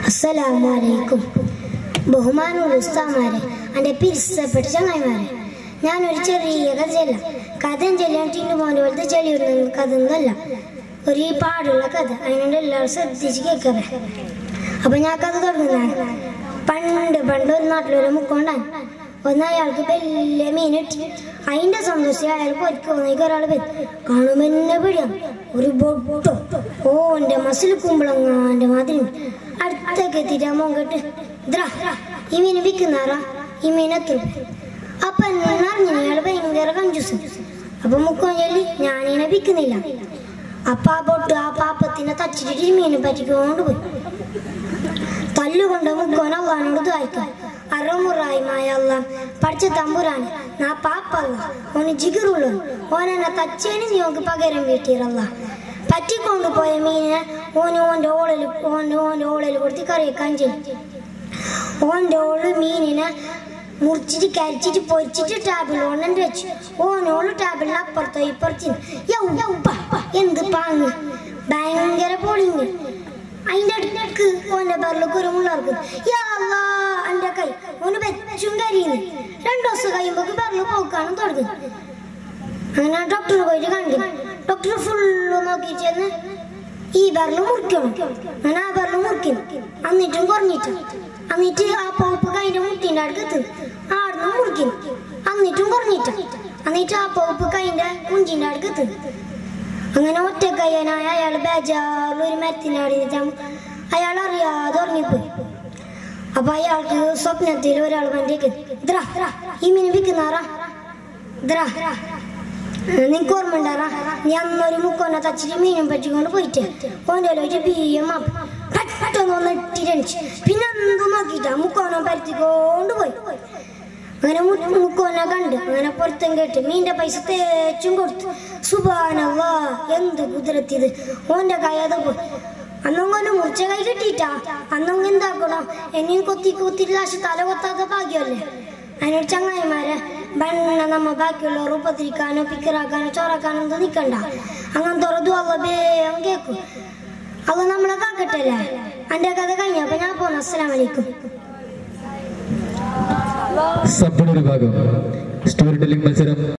അസ്സലാമു അലൈക്കും ബഹുമാനുള്ള ഉസ്താമാരെ എൻ്റെ പിരിസപ്പെട്ട ചങ്ങായിമാരെ ഞാനൊരു ചെറിയ കഥ ചെല്ലാം കഥ ചെല്ലാൻ ടിന്നു മോൻ്റെ പോലത്തെ ചെളിയൊന്നും കഥ ഒന്നുമല്ല ഒരു പാടുള്ള കഥ അതിനോട് എല്ലാവരും ശ്രദ്ധിച്ച് കേൾക്കവേ അപ്പൊ ഞാൻ കഥ തുടങ്ങുന്നതാണ് പണ്ട് പണ്ട് ഒരു നാട്ടിലൊരു മുക്കൊണ്ടാണ് ഒന്ന് അയാൾക്ക് വലിയ മീൻ കിട്ടി അതിന്റെ സന്തോഷം അയാൾ പൊരിക്കുന്നേക്ക് ഒരാൾ വരും കാണുമ്പോ എന്നെ പിടിയാണ് ഒരു ബൊട്ടോ ഓ എന്റെ മസിൽ കുമ്പളങ്ങാന്റെ മാതിരി ഉണ്ട്. അടുത്തേക്ക് എത്തിയിട്ട് ആ മോൻ കേട്ട് ഇദ്രാ ഈ മീൻ വിൽക്കുന്നാറാ ഈ മീൻ എത്ര അപ്പൊ എന്നറിഞ്ഞു അയാൾ ഭയങ്കര കഞ്ചൂസ് അപ്പൊ മുക്കോൻ ചൊല്ലി ഞാനിങ്ങനെ വിൽക്കുന്നില്ല അപ്പൊ ആ ബൊട്ട് ആ പാപ്പത്തിനെ തച്ചിട്ട് ഈ മീനെ പറ്റിക്കൊണ്ട് പോയി തല്ലുകൊണ്ട് മുക്കോൻ അള്ളഹാനോട് ദ്വായിക്കാം അറമുറായ്മായ അല്ല പഠിച്ച തമ്പുരാൻ നാ പാപ്പല്ല ഓന് ജിഗറുള്ളു ഓനെന്നെ തച്ചേന് നീ ഓക്ക് പകരം വീട്ടിയറല്ല പറ്റിക്കൊണ്ട് പോയ മീനെ ഓന് ഓന്റെ ഓളല് ഓന്റെ ഓന്റെ ഓളല് കൊടുത്ത് കറി വെക്കാൻ ചെയ്യും ഓന്റെ ഓള് മീനിനെ മുറിച്ചിട്ട് കരിച്ചിട്ട് പൊരിച്ചിട്ട് ടാബിൾ ഓണെന്ന് വെച്ചു ഓനോള് ടാബിളിന് അപ്പുറത്തോ ഇപ്പുറത്തും യൗപ്പ എന്ത് പാങ്ങ് ഭയങ്കര പൊളിങ് അതിന്റെ അടുക്ക് ഓന്റെ ബറിലേക്ക് ഒരു മുള്ളർക്ക് എന്റെ കൈ ഓന് വെച്ചും കരിയുന്നു രണ്ടു ദിവസം കഴിയുമ്പോ ബറില് പോക്കാനും തുടങ്ങി അങ്ങനെ ഡോക്ടർ പോയിട്ട് കണ്ടു ഡോക്ടർ ഫുള്ള് നോക്കിയിട്ട് ചെന്ന് ഈ ബറില് മുറിക്കണം അങ്ങനെ ആ ബറില് മുറിക്കുന്നു എന്നിട്ടും കുറഞ്ഞിട്ട് എന്നിട്ട് ആ പോപ്പ് കൈന്റെ മുട്ടിന്റെ അടുക്ക് എത്തുന്നു ആടുന്ന് മുറിക്കുന്നു എന്നിട്ടും കുറഞ്ഞിട്ട് എന്നിട്ട് ആ പോപ്പ് കൈന്റെ കുഞ്ചിന്റെ അടുക്ക് എത്തുന്നു അങ്ങനെ ഒറ്റ കയ്യനായ അയാൾ ബേജാറിൽ ഒരു മരത്തിന്റെ അവിടെ നിന്നിട്ട് അയാൾ അറിയാതെ ഉറങ്ങിപ്പോയി അപ്പൊ അയാൾക്ക് സ്വപ്നത്തിൽ ഒരാൾ വണ്ടിക്ക് ഇദ്രാ ഈ മീൻ വിൽക്കുന്നാറാ ഇദ്രാ നിനക്ക് ഓർമ്മ ഉണ്ടാറാ നീ അന്നൊരു മുക്കോനെ തച്ചിട്ട് മീനും പറ്റിക്കൊണ്ട് പോയിട്ട് ഓൻ്റെ ഒരു ബിയ്യം പെട്ടെന്ന് ഒന്ന് ഇട്ടിരണിച്ച് പിന്നെ എന്ത് നോക്കിട്ടാ മുക്കോനെ പരത്തിക്കൊണ്ട് പോയി അങ്ങനെ മു- മുക്കോനെ കണ്ട് അങ്ങനെ പുറത്തും കേട്ട് മീൻ്റെ പൈസ തേച്ചും കൊടുത്തു സുബാനവാ എന്ത് കുതിരത്തിയത് ഓന്റെ കൈ അത് പോയി അന്നൊങ്ങനെ മുറിച്ച കൈ കിട്ടിയിട്ടാ അന്നൊങ്ങ് എന്താക്കണോ എന്നെയും കൊത്തി കൊത്തി ലാശ് തല കൊത്താത്ത ഭാഗ്യമല്ലേ അതിനൊരു ചങ്ങായിമാരെ ബണ്ണ നമ്മ ബാക്കിയുള്ളവർ ഉപദ്രിക്കാനോ പിക്കറാക്കാനോ ചോറാക്കാനോ ഒന്നും നിൽക്കണ്ട അങ്ങനത്തെ ഒരു അവ വേഗം കേൾക്കും അവ നമ്മളെ കാക്കട്ടല്ലേ എൻ്റെ കഥ കഴിഞ്ഞപ്പോ ഞാൻ പോന്നു അസ്സലാം വലൈക്കും സബ്ബിന് ഒരു ഭാഗം സ്റ്റോറി ടെല്ലിംഗ് മത്സരം